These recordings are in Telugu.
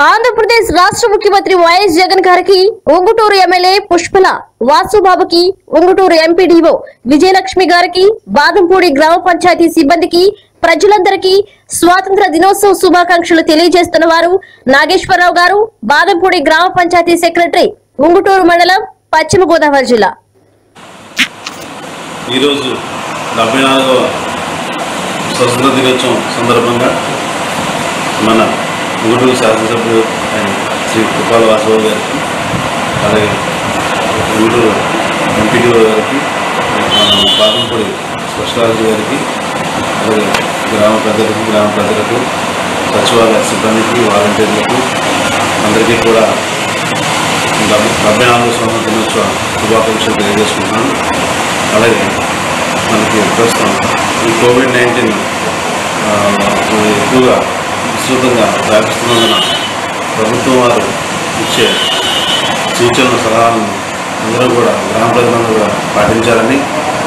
ఆంధ్రప్రదేశ్ రాష్ట్ర ముఖ్యమంత్రి వైఎస్ జగన్ గారికి ఉంగుటూరు ఎమ్మెల్యే పుష్పల వాసుబాబుకి ఉంగుటూరు ఎంపీడీఓ విజయలక్ష్మి గారికి బాదంపూడి గ్రామ పంచాయతీ సిబ్బందికి ప్రజలందరికీ స్వాతంత్ర దినోత్సవ శుభాకాంక్షలు తెలియజేస్తున్న వారు నాగేశ్వరరావు గారు బాదంపూడి గ్రామ పంచాయతీ సెక్రటరీ ఉంగుటూరు మండలం పశ్చిమ గోదావరి జిల్లా ఈరోజు డెబ్బై నాలుగవ స్వతంత్ర దినోత్సవం సందర్భంగా మన గుంటూరు శాసనసభ్యుడు ఆయన శ్రీ కృపాల వాసవ గారికి అలాగే గుంటూరు ఎంపీడీఓ గారికి మన బాదంపూడి స్పష్టరాజు గారికి అలాగే గ్రామ పెద్దలకు గ్రామ ప్రజలకు సచివాలయ సిబ్బందికి వాలంటీర్లకు అందరికీ కూడా డెబ్బై డెబ్బై నాలుగు స్వాతంత్ర దినోత్సవ శుభాకాంక్షలు తెలియజేసుకుంటున్నాను అలాగే మనకి ప్రస్తుతం ఈ కోవిడ్ నైన్టీన్ ఎక్కువగా విస్తృతంగా వ్యాపిస్తున్నందున ప్రభుత్వం వారు ఇచ్చే సూచనలు సలహాలను అందరూ కూడా గ్రామ ప్రజలందరూ కూడా పాటించాలని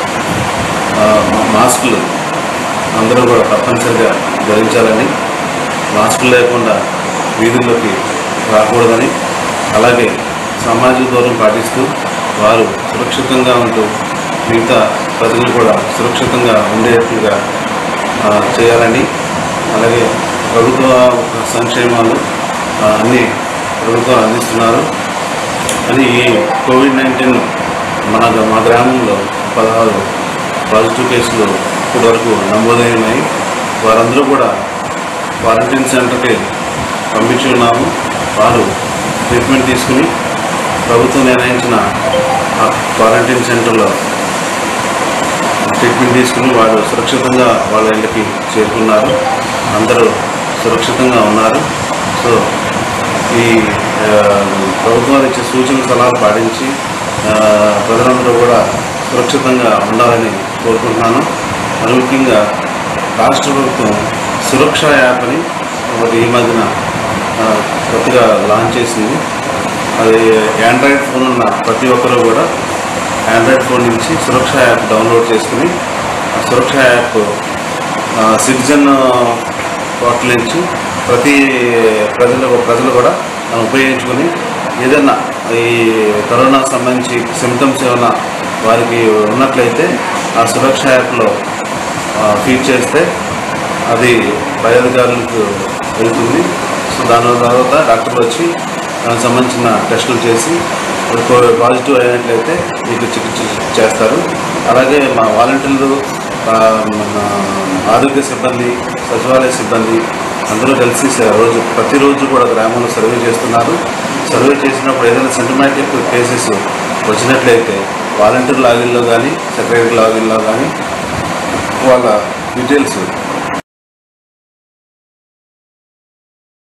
ఆ, మా- మాస్కులు అందరూ కూడా తప్పనిసరిగా ధరించాలని మాస్కులు లేకుండా వీధుల్లోకి రాకూడదని అలాగే సామాజిక దూరం పాటిస్తూ వారు సురక్షితంగా ఉంటూ మిగతా ప్రజలు కూడా సురక్షితంగా ఉండేట్లుగా ఆ, చేయాలని అలాగే ప్రభుత్వ సంక్షేమాలు ఆ, అన్నీ ప్రభుత్వం అందిస్తున్నారు అని ఈ కోవిడ్ నైన్టీన్ మన మా గ్రామంలో పదహారు పాజిటివ్ కేసులు ఇప్పటివరకు నమోదైనాయి వారందరూ కూడా క్వారంటైన్ సెంటర్కి పంపించి ఉన్నాము వారు ట్రీట్మెంట్ తీసుకుని ప్రభుత్వం నిర్ణయించిన ఆ క్వారంటైన్ సెంటర్లో ట్రీట్మెంట్ తీసుకుని వాళ్ళు సురక్షితంగా వాళ్ళ ఇంటికి చేరుకున్నారు అందరూ సురక్షితంగా ఉన్నారు సో ఈ ఆ, ప్రభుత్వాలు ఇచ్చే సూచనలు సలహాలు పాటించి ఆ, ప్రజలందరూ కూడా సురక్షితంగా ఉండాలని కోరుకుంటున్నాను మరి ముఖ్యంగా రాష్ట్ర ప్రభుత్వం సురక్ష యాప్ అని ఒకటి ఈ మధ్యన ఆ, కొత్తగా లాంచ్ చేసింది అది ఆండ్రాయిడ్ ఫోన్ ఉన్న ప్రతి ఒక్కరూ కూడా ఆండ్రాయిడ్ ఫోన్ నుంచి సురక్ష యాప్ డౌన్లోడ్ చేసుకుని ఆ సురక్ష యాప్ ఆ, సిటిజన్ పోర్టల్ నుంచి ప్రతి ప్రజలు ప్రజలు కూడా దాన్ని ఉపయోగించుకొని ఏదైనా ఈ కరోనా సంబంధించి సిమ్టమ్స్ ఏమైనా వారికి ఉన్నట్లయితే ఆ సురక్ష యాప్లో ఫీడ్ చేస్తే అది పై అధికారులకు వెళ్తుంది సో దాని తర్వాత డాక్టర్లు వచ్చి దానికి సంబంధించిన టెస్టులు చేసి అది కో- పాజిటివ్ అయినట్లయితే మీకు చికిత్స చేస్తారు అలాగే మా వాలంటీర్లు ఆ, మన ఆరోగ్య సిబ్బంది సచివాలయ సిబ్బంది అందరూ కలిసి స- రోజు ప్రతిరోజు కూడా గ్రామంలో సర్వే చేస్తున్నారు సర్వే చేసినప్పుడు ఏదైనా సిమ్టమాటిక్ కేసెస్ వచ్చినట్లయితే వాలంటీర్ లాగిన్లో కానీ సెక్రటరీ లాగిన్లో కానీ వాళ్ళ డీటెయిల్స్